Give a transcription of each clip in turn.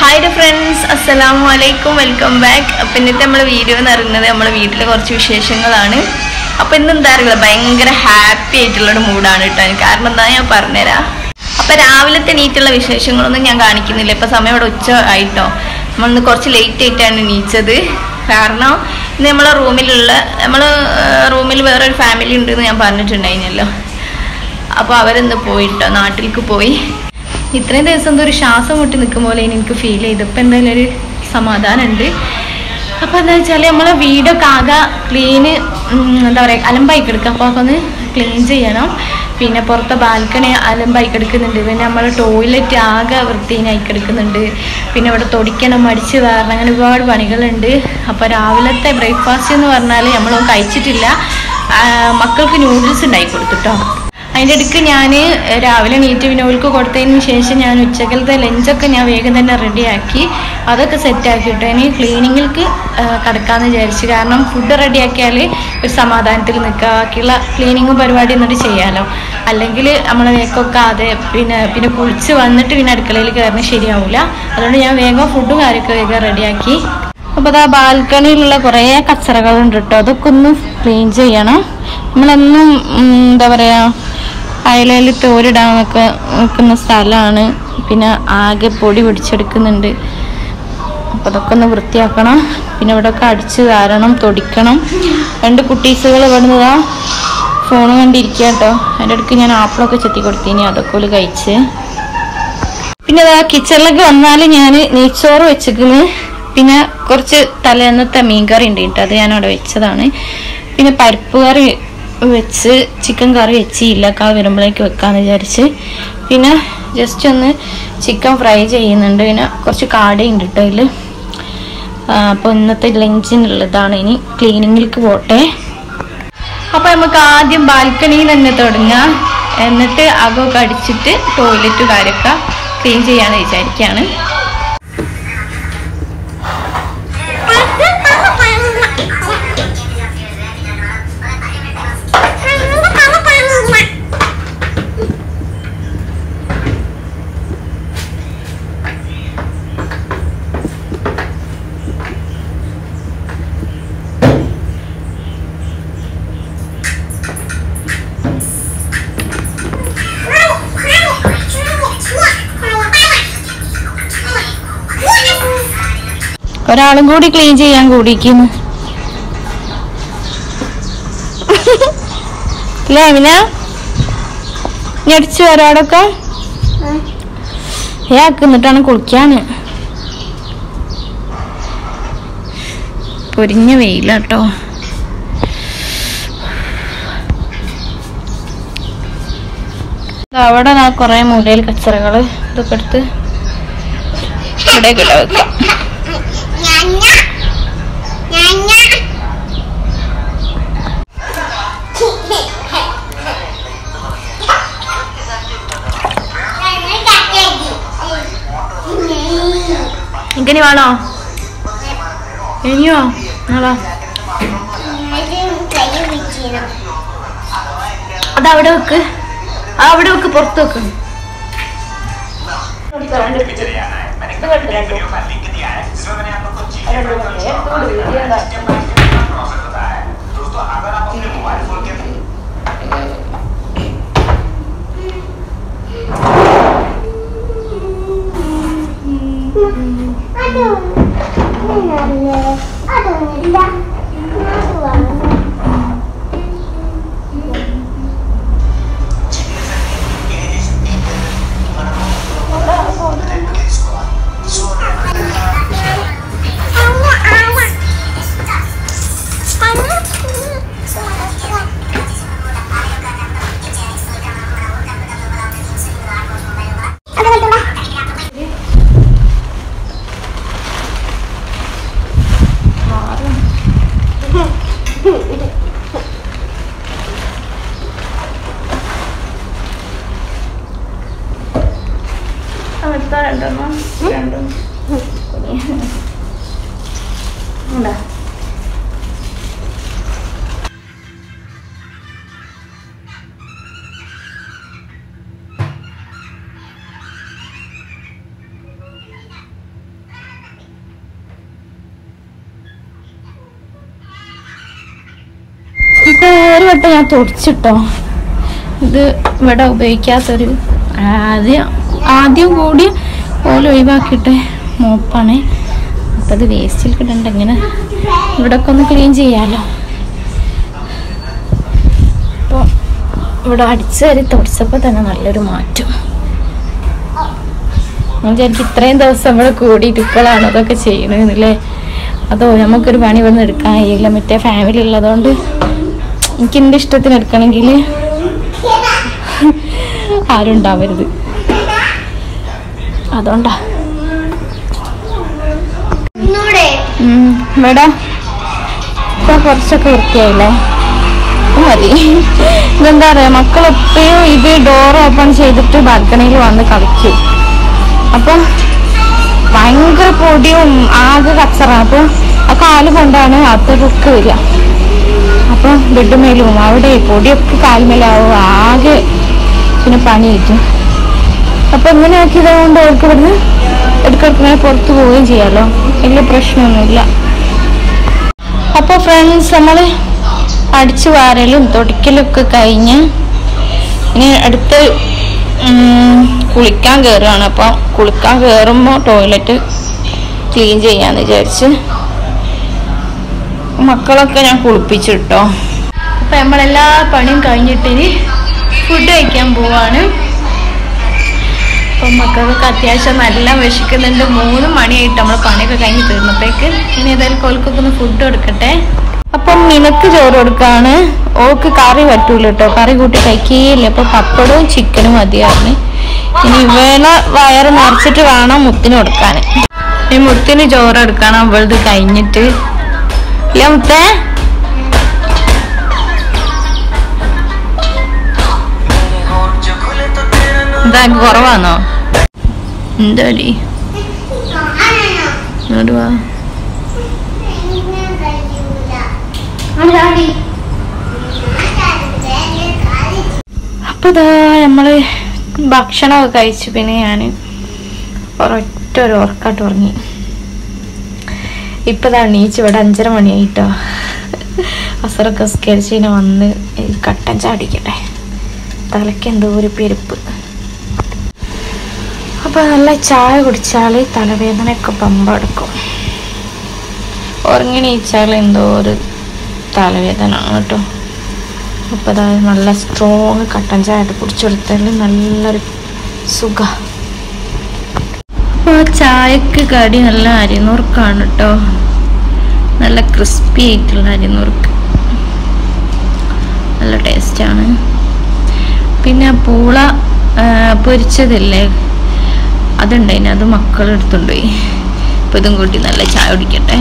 hi friends അസ്സലാമു അലൈക്കും welcome back അപ്പം ഇന്നത്തെ നമ്മളെ വീഡിയോ എന്ന് പറയുന്നത് നമ്മളെ വീട്ടിലെ കുറച്ച് വിശേഷങ്ങളാണ് അപ്പം ഇന്ന് എന്താ അറിയില്ല ഭയങ്കര ഹാപ്പി ആയിട്ടുള്ളൊരു മൂഡാണ് കേട്ടോ എനിക്ക് കാരണം എന്താ ഞാൻ പറഞ്ഞുതരാം അപ്പം രാവിലത്തെ നീറ്റുള്ള വിശേഷങ്ങളൊന്നും ഞാൻ കാണിക്കുന്നില്ല ഇപ്പം സമയം ഇവിടെ ഉച്ച ആയിട്ടോ നമ്മളിന്ന് കുറച്ച് ലേറ്റ് ആയിട്ടാണ് നീച്ചത് കാരണം ഇന്ന് നമ്മളെ റൂമിലുള്ള നമ്മൾ റൂമിൽ വേറൊരു ഫാമിലി ഉണ്ടെന്ന് ഞാൻ പറഞ്ഞിട്ടുണ്ടായിരുന്നല്ലോ അപ്പോൾ അവരിന്ന് പോയിട്ടോ നാട്ടിലേക്ക് പോയി ഇത്രയും ദിവസം എന്തോ ഒരു ശ്വാസം മുട്ടി നിൽക്കും പോലെ എനിക്ക് ഫീൽ ചെയ്തു ഇപ്പം എന്തായാലും ഒരു സമാധാനമുണ്ട് അപ്പോൾ എന്താ വെച്ചാൽ നമ്മളെ വീടൊക്കെ ആകെ ക്ലീന് എന്താ പറയുക അലമ്പായി കിടക്കുക അപ്പോൾ അതൊക്കെ ഒന്ന് ക്ലീൻ ചെയ്യണം പിന്നെ പുറത്തെ ബാൽക്കണി അലമ്പായി കിടക്കുന്നുണ്ട് പിന്നെ നമ്മളെ ടോയ്ലറ്റ് ആകെ വൃത്തിയായി കിടക്കുന്നുണ്ട് പിന്നെ ഇവിടെ തൊടിക്കണം മടിച്ച് വാരണം അങ്ങനെ ഒരുപാട് പണികളുണ്ട് അപ്പോൾ രാവിലത്തെ ബ്രേക്ക്ഫാസ്റ്റ് എന്ന് പറഞ്ഞാൽ നമ്മളൊന്നും കഴിച്ചിട്ടില്ല ആ, മക്കൾക്ക് നൂഡിൽസ് ഉണ്ടാക്കി കൊടുത്തുട്ടോ അതിൻ്റെ ഇടയ്ക്ക് ഞാൻ രാവിലെ നീറ്റ് വിനോൽക്ക് കൊടുത്തതിന് ശേഷം ഞാൻ ഉച്ചക്കലത്തെ ലഞ്ചൊക്കെ ഞാൻ വേഗം തന്നെ റെഡിയാക്കി അതൊക്കെ സെറ്റാക്കിയിട്ട് ഇനി ക്ലീനിങ്ങിലേക്ക് കിടക്കാമെന്ന് വിചാരിച്ചു കാരണം ഫുഡ് റെഡിയാക്കിയാൽ ഒരു സമാധാനത്തിൽ നിൽക്കുക ബാക്കിയുള്ള ക്ലീനിങ്ങും പരിപാടി എന്നിട്ട് ചെയ്യാമല്ലോ അല്ലെങ്കിൽ നമ്മളെ വേക്കൊക്കെ അതെ പിന്നെ പിന്നെ കുളിച്ച് വന്നിട്ട് പിന്നെ അടുക്കളയിൽ കയറുന്നത് ശരിയാവില്ല അതുകൊണ്ട് ഞാൻ വേഗം ഫുഡും കാര്യമൊക്കെ വേഗം റെഡിയാക്കി അപ്പോൾ അതാ ബാൽക്കണിയിലുള്ള കുറേ കച്ചറകളുണ്ട് കേട്ടോ അതൊക്കെ ഒന്ന് ക്ലീൻ ചെയ്യണം നമ്മളെന്നും ഉം, എന്താ പറയുക അയലയിൽ തോരിടാൻ ഒക്കെ നിൽക്കുന്ന സ്ഥലമാണ് പിന്നെ ആകെ പൊടി പിടിച്ചെടുക്കുന്നുണ്ട് അപ്പോൾ അതൊക്കെ ഒന്ന് വൃത്തിയാക്കണം പിന്നെ ഇവിടെ ഒക്കെ അടിച്ച് വാരണം തൊടിക്കണം രണ്ട് കുട്ടീസുകൾ ഇവിടെ നിന്ന് ഫോൺ കണ്ടിരിക്കുക കേട്ടോ അതിൻ്റെ ഇടയ്ക്ക് ഞാൻ ആപ്പിളൊക്കെ ചെത്തി കൊടുത്തിനി അതൊക്കെ ഓല് കഴിച്ച് പിന്നെ അതാ കിച്ചണിലേക്ക് വന്നാൽ ഞാൻ നെയ്ച്ചോറ് വെച്ചിരിക്കുന്നു പിന്നെ കുറച്ച് തലേന്നത്തെ മീൻകറി ഉണ്ട് കേട്ടോ അത് ഞാൻ അവിടെ വെച്ചതാണ് പിന്നെ പരിപ്പ് കറി വെച്ച് ചിക്കൻ കറി വെച്ചില്ല കാ വരുമ്പോഴേക്ക് വെക്കാന്ന് വിചാരിച്ച് പിന്നെ ജസ്റ്റ് ഒന്ന് ചിക്കൻ ഫ്രൈ ചെയ്യുന്നുണ്ട് പിന്നെ കുറച്ച് കാടയുണ്ട് കേട്ടോ അതിൽ അപ്പോൾ ഇന്നത്തെ ലഞ്ചിനുള്ളതാണ് ഇനി ക്ലീനിങ്ങിലേക്ക് പോട്ടെ അപ്പൊ നമുക്ക് ആദ്യം ബാൽക്കണിയിൽ തന്നെ തുടങ്ങാം എന്നിട്ട് അകമൊക്കെ അടിച്ചിട്ട് ടോയ്ലറ്റ് കാര്യമൊക്കെ ക്ലീൻ ചെയ്യാന്ന് വിചാരിക്കുകയാണ് ഒരാളും കൂടി ക്ലീൻ ചെയ്യാൻ കൂടിക്കുന്നു അല്ലേ അമിന ഇനി അടിച്ചു ഒരാടൊക്കെ ഏ ആക്കുന്നിട്ടാണ് കുളിക്കാന് പൊരിഞ്ഞ വെയിലാട്ടോ ദാ അവിടെ നാ കൊറേ മൂലയിൽ കച്ചറകള് ഇതൊക്കെ എടുത്ത് ഇവിടെ കിട വെക്കാം ഇങ്ങനെ വേണോ ഇനിയോ നാളാ അത് അവിടെ വെക്ക് ആ അവിടെ വെക്ക് പുറത്ത് വെക്ക് അവിടുത്തെ രണ്ടെണ്ണം രണ്ടും ഉണ്ടാ ഇപ്പൊ ഒരു വട്ടം ഞാൻ തുടച്ചിട്ടോ ഇത് ഇവിടെ ഉപയോഗിക്കാത്തൊരു ആദ്യം ആദ്യം കൂടി ഓല ഒഴിവാക്കിയിട്ട് മോപ്പാണ് അപ്പം അത് വേസ്റ്റിൽ കിടണ്ട ഇങ്ങനെ ഇവിടൊക്കെ ഒന്ന് ക്ലീൻ ചെയ്യാലോ അപ്പോൾ ഇവിടെ അടിച്ചു കയറി തുടച്ചപ്പോൾ തന്നെ നല്ലൊരു മാറ്റം ഞാൻ വിചാരിക്കും ഇത്രയും ദിവസം ഇവിടെ കൂടിയിട്ട് ഇപ്പോഴാണ് അതൊക്കെ ചെയ്യണമെന്നില്ലേ അതോ നമുക്കൊരു പണി ഇവിടുന്ന് എടുക്കാൻ കഴിയില്ല മറ്റേ ഫാമിലി ഉള്ളതുകൊണ്ട് എനിക്ക് എൻ്റെ ഇഷ്ടത്തിന് എടുക്കണമെങ്കിൽ ആരും ഉണ്ടാവരുത് അതുകൊണ്ടാ ഉം, ഇവിടെ ഇപ്പൊ കുറച്ചൊക്കെ വൃത്തിയായില്ലേ ഇത് മതി ഇതെന്താ പറയാ മക്കളെപ്പോഴും ഇത് ഡോർ ഓപ്പൺ ചെയ്തിട്ട് ബാൽക്കണിയിൽ വന്ന് കളിക്കും അപ്പൊ ഭയങ്കര പൊടിയും ആകെ കച്ചറ അപ്പൊ ആ കാല് കൊണ്ടാണ് അകത്തൊക്കെ വരിക അപ്പൊ ബെഡുമേലും അവിടെ പൊടിയൊക്കെ കാൽമേലാവും ആകെ പിന്നെ പണി കിട്ടും അപ്പൊ ഇങ്ങനെ ആക്കിയത് കൊണ്ട് അവർക്ക് ഇവിടുന്ന് ഇടയ്ക്കിടയ്ക്ക് ഇങ്ങനെ പുറത്ത് പോവുകയും ചെയ്യാലോ വലിയ പ്രശ്നമൊന്നുമില്ല അപ്പൊ ഫ്രണ്ട്സ് നമ്മള് അടിച്ചു വാരലും തൊടിക്കലും ഒക്കെ കഴിഞ്ഞ് ഇനി അടുത്ത് ഉം, കുളിക്കാൻ കയറുകയാണ് അപ്പോൾ കുളിക്കാൻ കയറുമ്പോൾ ടോയ്ലറ്റ് ക്ലീൻ ചെയ്യാന്ന് വിചാരിച്ച് മക്കളൊക്കെ ഞാൻ കുളിപ്പിച്ചിട്ടോ അപ്പൊ നമ്മളെല്ലാ പണിയും കഴിഞ്ഞിട്ട് ഇനി ഫുഡ് കഴിക്കാൻ പോവാണ് അപ്പം മക്കൾക്ക് അത്യാവശ്യം നല്ല വിശക്കുന്നുണ്ട് മൂന്ന് മണിയായിട്ട് നമ്മൾ പണിയൊക്കെ കഴിഞ്ഞ് തീർന്നപ്പോഴേക്ക് ഇനി ഏതായാലും കോൽക്കൊക്കെ ഒന്ന് ഫുഡ് കൊടുക്കട്ടെ അപ്പം നിനക്ക് ചോറ് കൊടുക്കാണ് ഓക്ക് കറി പറ്റൂല കേട്ടോ കറി കൂട്ടി കഴിക്കുകയില്ല അപ്പൊ പപ്പടവും ചിക്കനും മതിയായിരുന്നു ഇനി ഇവനെ വയറ് നിറച്ചിട്ട് വേണം മുത്തിന് കൊടുക്കാൻ ഈ മുത്തിന് ചോറ് എടുക്കണം അവളത് കഴിഞ്ഞിട്ട് ഇല്ല മുത്തേ എന്താ കുറവാണോ എന്താടി ഇങ്ങോട്ട് വാ അപ്പൊ ഇതാ നമ്മള് ഭക്ഷണമൊക്കെ കഴിച്ചു പിന്നെ ഞാൻ ഒരൊറ്റ ഒരു ഉറക്കാട്ട് ഉറങ്ങി ഇപ്പതാ എണീച്ച് ഇവിടെ അഞ്ചര മണിയായിട്ടോ അസറൊക്കെ സ്കെരിച്ചിനെ വന്ന് ഈ കട്ടൻ ചാടിക്കട്ടെ തലയ്ക്ക് എന്തോ ഒരു പെരുപ്പ് അപ്പൊ നല്ല ചായ കുടിച്ചാല് തലവേദനയൊക്കെ പമ്പെടുക്കും ഉറങ്ങി നീച്ചാൽ എന്തോ ഒരു തലവേദന ആണ് കേട്ടോ അപ്പോൾ അതാ നല്ല സ്ട്രോങ് കട്ടൻ ചായ ആയിട്ട് കുടിച്ചെടുത്താൽ നല്ലൊരു സുഖ അപ്പോൾ ചായക്ക് കടി നല്ല അരിനുറുക്കാണ് കേട്ടോ നല്ല ക്രിസ്പി ആയിട്ടുള്ള അരിനുറുക്ക് നല്ല ടേസ്റ്റാണ് പിന്നെ ആ പൂള ആ, പൊരിച്ചതില്ലേ അതുണ്ടായിന് അത് മക്കൾ എടുത്തുകൊണ്ട് പോയി അപ്പോൾ ഇതും കൂട്ടി നല്ല ചായ കുടിക്കട്ടെ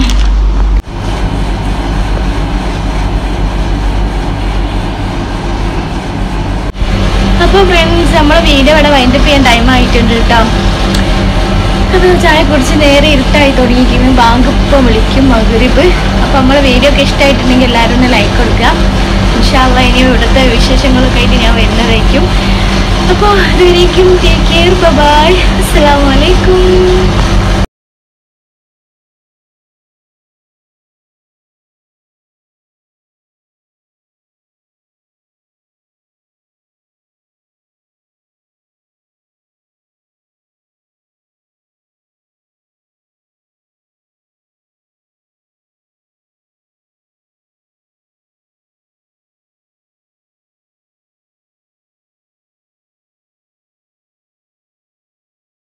അപ്പോൾ ഫ്രണ്ട്സ് നമ്മളെ വീഡിയോ ഇവിടെ വൈൻഡപ്പ് ചെയ്യാൻ ടൈം ആയിട്ടുണ്ട് കേട്ടോ അപ്പോൾ ചായ കുടിച്ച് നേരെ ഇരുട്ടായി തുടങ്ങിയിരിക്കുന്നു ബാങ്ക് ഇപ്പം വിളിക്കും മകരിബ് അപ്പോൾ നമ്മളെ വീഡിയോ ഒക്കെ ഇഷ്ടമായിട്ടുണ്ടെങ്കിൽ എല്ലാവരും ഒന്ന് ലൈക്ക് കൊടുക്കുക ഇൻഷാല്ല ഇനി ഇവിടുത്തെ വിശേഷങ്ങളൊക്കെ ആയിട്ട് ഞാൻ വരുന്നതായിരിക്കും അപ്പോൾ അതുവരേക്കും ടേക്ക് കെയർ ബൈ അസ്സാം വലൈക്കും